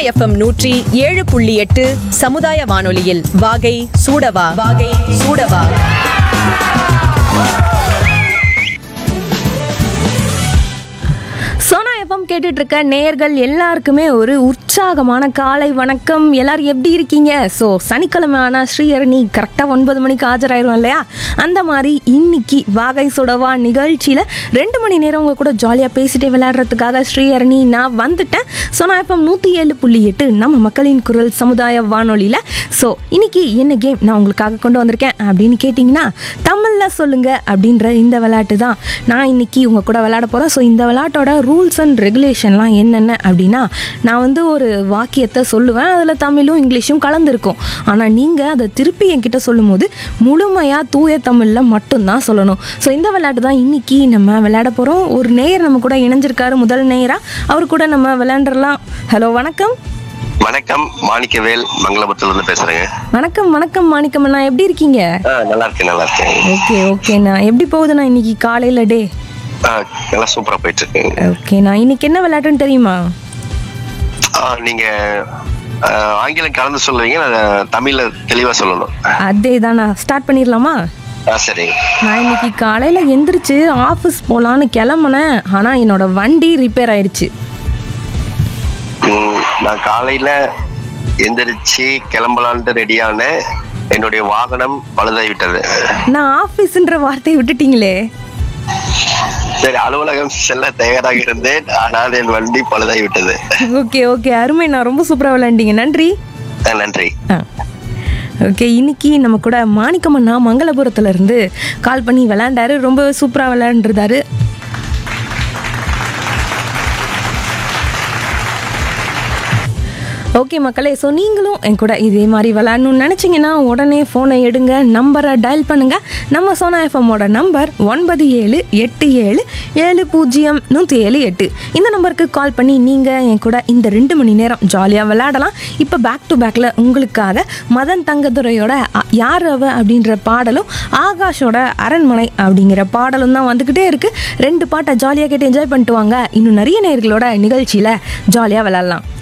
FM நூற்றி ஏழு புள்ளி எட்டு சமுதாய வானொலியில் வாகை சூடவா வாகை சூடவா சோனா எஃப்எம் கேட்டுட்டு இருக்க நேயர்கள் எல்லாருக்குமே ஒரு உற்சாகமான காலை வணக்கம் எல்லாரும் எப்படி இருக்கீங்க ஸோ சனிக்கிழமை ஆனால் ஸ்ரீஹரணி கரெக்டாக ஒன்பது மணிக்கு ஆஜராயிரும் இல்லையா அந்த மாதிரி இன்னைக்கு வாகை சுடவா நிகழ்ச்சியில் ரெண்டு மணி நேரம் உங்க கூட ஜாலியாக பேசிட்டே விளையாடுறதுக்காக ஸ்ரீஹரணி நான் வந்துட்டேன் சோனா எஃப்எம் நூற்றி ஏழு புள்ளி எட்டு நம்ம மக்களின் குரல் சமுதாய வானொலியில் ஸோ இன்னைக்கு என்ன கேம் நான் உங்களுக்காக கொண்டு வந்திருக்கேன் அப்படின்னு கேட்டிங்கன்னா தமிழில் சொல்லுங்க அப்படின்ற இந்த விளையாட்டு தான் நான் இன்னைக்கு உங்க கூட விளையாட போகிறேன் ஸோ இந்த விளையாட்டோட ரூல்ஸ் அண்ட் ரெகுலேஷன்லாம் என்னென்ன அப்படின்னா நான் வந்து ஒரு வாக்கியத்தை சொல்லுவேன் அதில் தமிழும் இங்கிலீஷும் கலந்துருக்கும் ஆனால் நீங்கள் அதை திருப்பி என்கிட்ட சொல்லும்போது முழுமையாக தூய தமிழில் மட்டும்தான் சொல்லணும் ஸோ இந்த விளையாட்டு தான் இன்னைக்கு நம்ம விளையாட போகிறோம் ஒரு நேயர் நம்ம கூட இணைஞ்சிருக்காரு முதல் நேயராக அவர் கூட நம்ம விளையாண்டுறலாம் ஹலோ வணக்கம் வணக்கம் மாணிக்கவேல் மங்களபுரத்துல இருந்து பேசுறேங்க வணக்கம் வணக்கம் மாணிக்கம்மண்ணா எப்படி இருக்கீங்க ஆ, நல்லா இருக்கேன் நல்லா இருக்கேன் ஓகே ஓகேண்ணா எப்படி போகுதுண்ணா இன்னைக்கு காலையில் டே ஆ, நல்லா சூப்பரா போயிட்டு இருக்குங்க ஓகேண்ணா இன்னைக்கு என்ன விளையாட்டுன்னு தெரியுமா ஆ, நீங்க ஆ, ஆங்கிலம் கலந்து சொல்லுவீங்க நான் தமிழ்ல தெளிவா சொல்லணும் அதே தானா ஸ்டார்ட் பண்ணிடலாமா ஆ, சரி நான் இன்னைக்கு காலையில் எந்திரிச்சு ஆஃபீஸ் போகலான்னு கிளம்புனேன் ஆனால் என்னோட வண்டி ரிப்பேர் ஆயிடுச்சு ம், நான் காலையில எந்திரிச்சு கிளம்பலான்ட்டு ரெடியான என்னுடைய வாகனம் பழுதாகி விட்டது நான் ஆஃபீஸுன்ற வார்த்தையை விட்டுட்டீங்களே சரி அலுவலகம் செல்ல தயாராக இருந்தேன் ஆனால் என் வண்டி பழுதாகி விட்டது ஓகே ஓகே அருமை நான் ரொம்ப சூப்பராக விளையாண்டீங்க நன்றி ஆ, நன்றி ஆ ஓகே இன்னைக்கு நம்ம கூட மாணிக்கமண்ணா மங்களபுரத்துல இருந்து கால் பண்ணி விளையாண்டாரு ரொம்ப சூப்பராக விளையாண்டுருந்தாரு ஓகே மக்களே ஸோ நீங்களும் என் கூட இதே மாதிரி விளையாடணும்னு நினச்சிங்கன்னா உடனே ஃபோனை எடுங்க நம்பரை டயல் பண்ணுங்கள் நம்ம சோனா எஃப்எம்மோட நம்பர் ஒன்பது ஏழு எட்டு ஏழு ஏழு பூஜ்ஜியம் நூற்றி ஏழு எட்டு இந்த நம்பருக்கு கால் பண்ணி நீங்கள் என் கூட இந்த ரெண்டு மணி நேரம் ஜாலியாக விளையாடலாம் இப்போ பேக் டு பேக்கில் உங்களுக்காக மதன் தங்கதுரையோட அ- யார் அவ அப்படின்ற பாடலும் ஆகாஷோட அரண்மனை அப்படிங்கிற பாடலும் தான் வந்துக்கிட்டே இருக்குது ரெண்டு பாட்டை ஜாலியாக கேட்டு என்ஜாய் பண்ணிட்டு வாங்க இன்னும் நிறைய நேர்களோட நிகழ்ச்சியில் ஜாலியாக விளையாடலாம்